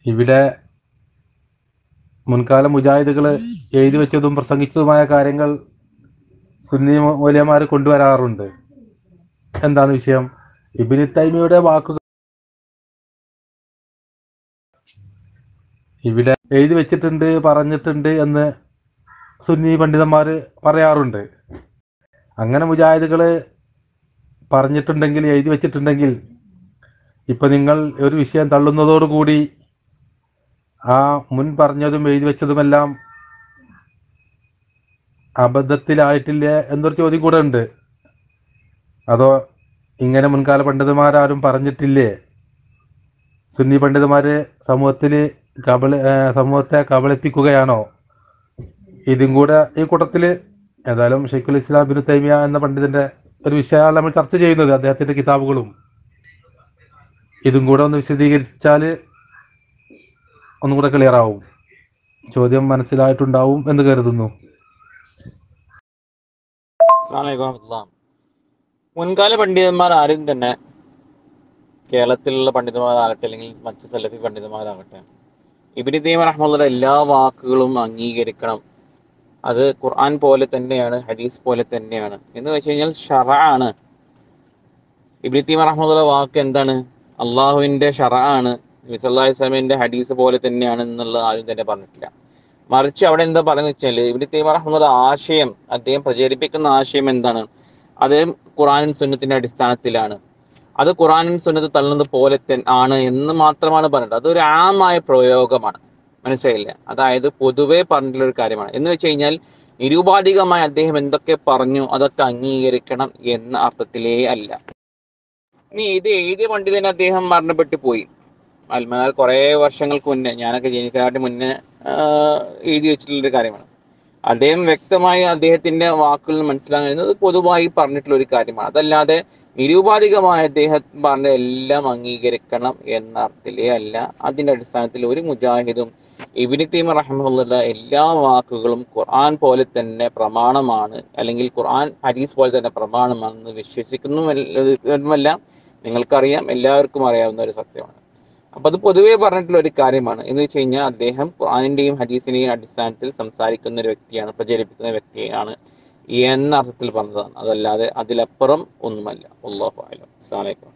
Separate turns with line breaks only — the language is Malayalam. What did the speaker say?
ഇവിടെ മുൻകാല മുജാഹിദുകൾ എഴുതി വെച്ചതും പ്രസംഗിച്ചതുമായ കാര്യങ്ങൾ സുന്നി മൂല്യന്മാർ കൊണ്ടുവരാറുണ്ട് എന്താണ് വിഷയം ഇബിനി തൈമിയുടെ വാക്കുകൾ ഇവിടെ എഴുതി വെച്ചിട്ടുണ്ട് പറഞ്ഞിട്ടുണ്ട് എന്ന് സുന്നി പണ്ഡിതന്മാർ പറയാറുണ്ട് അങ്ങനെ മുജാഹിദുകൾ പറഞ്ഞിട്ടുണ്ടെങ്കിൽ എഴുതി വെച്ചിട്ടുണ്ടെങ്കിൽ ഇപ്പം നിങ്ങൾ ഒരു വിഷയം തള്ളുന്നതോടുകൂടി ആ മുൻ പറഞ്ഞതും എഴുതി വെച്ചതുമെല്ലാം അബദ്ധത്തിലായിട്ടില്ലേ എന്നൊരു ചോദ്യം കൂടെ ഉണ്ട് അതോ ഇങ്ങനെ മുൻകാല പണ്ഡിതന്മാരാരും പറഞ്ഞിട്ടില്ലേ സുന്നി പണ്ഡിതന്മാർ സമൂഹത്തിൽ കബളി ഏ, സമൂഹത്തെ കബളിപ്പിക്കുകയാണോ ഇതും കൂടെ ഈ കൂട്ടത്തിൽ ഏതായാലും ഷെയ്ഖുൽ ഇസ്ലാം ബിൻ തൈമിയ എന്ന പണ്ഡിതന്റെ ഒരു വിഷയമാണ് നമ്മൾ ചർച്ച ചെയ്യുന്നത് അദ്ദേഹത്തിന്റെ കിതാബുകളും ഇതും കൂടെ ഒന്ന് വിശദീകരിച്ചാൽ ഒന്നും കൂടെ ക്ലിയർ ആവും ചോദ്യം മനസ്സിലായിട്ടുണ്ടാവും എന്ന് കരുതുന്നു
അസ്സലാമു അലൈക്കും വറഹ്മത്തുള്ളാഹി. മുൻകാല പണ്ഡിതന്മാർ ആരും തന്നെ കേരളത്തിലുള്ള പണ്ഡിതന്മാരാകട്ടെ അല്ലെങ്കിൽ മറ്റ് സലഫി പണ്ഡിതന്മാരാകട്ടെ ഇബിന് തൈമ റഹ്മുള്ള എല്ലാ വാക്കുകളും അംഗീകരിക്കണം അത് ഖുർആൻ പോലെ തന്നെയാണ് ഹദീസ് പോലെ തന്നെയാണ് എന്ന് വെച്ച് കഴിഞ്ഞാൽ ഷറആണ് ഇബിന് തൈമ റഹ്മുള്ള വാക്ക് എന്താണ് അള്ളാഹുവിന്റെ ഷറആണ് നബി സല്ലല്ലാഹു അലൈഹി വസല്ലമയുടെ ഹദീസ് പോലെ തന്നെയാണ് എന്നുള്ളത് ആരും തന്നെ പറഞ്ഞിട്ടില്ല മറിച്ച് അവിടെ എന്താ പറയുന്നത് വെച്ചാൽ ഇബിന് തൈമ റഹ്മുള്ള ആശയം അദ്ദേഹം പ്രചരിപ്പിക്കുന്ന ആശയം എന്താണ് അത് ഖുറാനും സുന്നത്തിന്റെ അടിസ്ഥാനത്തിലാണ് അത് ഖുറാനും സുന്നത്ത് തള്ളുന്നത് പോലെ തന്നെ ആണ് എന്ന് മാത്രമാണ് പറഞ്ഞത് അതൊരു ആമായ പ്രയോഗമാണ് മനസ്സിലായില്ല അതായത് പൊതുവെ പറഞ്ഞിട്ടുള്ള ഒരു കാര്യമാണ് എന്ന് വെച്ച് കഴിഞ്ഞാൽ നിരൂപാധികമായി അദ്ദേഹം എന്തൊക്കെ പറഞ്ഞു അതൊക്കെ അംഗീകരിക്കണം എന്ന അർത്ഥത്തിലേ അല്ല ഇനി ഇത് എഴുതിയ പണ്ഡിതൻ അദ്ദേഹം മരണപ്പെട്ടു പോയി അൽമനാർ കുറേ വർഷങ്ങൾക്ക് മുന്നേ ഞാനൊക്കെ ജനിക്കാനായിട്ട് മുന്നേ ആഹ് എഴുതി വെച്ചിട്ടുള്ള ഒരു കാര്യമാണ് അദ്ദേഹം വ്യക്തമായി അദ്ദേഹത്തിന്റെ വാക്കുകളിൽ നിന്ന് മനസ്സിലാക്കാൻ കഴിയുന്നത് പൊതുവായി പറഞ്ഞിട്ടുള്ള ഒരു കാര്യമാണ് അതല്ലാതെ നിരൂപാധികമായി അദ്ദേഹം പറഞ്ഞ എല്ലാം അംഗീകരിക്കണം എന്ന അർത്ഥത്തിലേ അല്ല അതിന്റെ അടിസ്ഥാനത്തിൽ ഒരു മുജാഹിദും ഇബിനി തീമ റഹ്മുള്ള എല്ലാ വാക്കുകളും ഖുർആൻ പോലെ തന്നെ പ്രമാണമാണ് അല്ലെങ്കിൽ ഖുർആൻ ഹദീസ് പോലെ തന്നെ പ്രമാണമാണെന്ന് വിശ്വസിക്കുന്നുമല്ല നിങ്ങൾക്കറിയാം എല്ലാവർക്കും അറിയാവുന്ന ഒരു സത്യമാണ് അപ്പൊ അത് പൊതുവേ പറഞ്ഞിട്ടുള്ള ഒരു കാര്യമാണ് എന്ന് വെച്ച് കഴിഞ്ഞാൽ അദ്ദേഹം ഖുർആനിന്റെയും ഹദീസിന്റെയും അടിസ്ഥാനത്തിൽ സംസാരിക്കുന്ന ഒരു വ്യക്തിയാണ് പ്രചരിപ്പിക്കുന്ന വ്യക്തിയാണ് എന്ന അർത്ഥത്തിൽ പറഞ്ഞതാണ് അതല്ലാതെ അതിലപ്പുറം ഒന്നുമല്ല അള്ളാഹു അലം അസ്സലാമു അലൈക്കും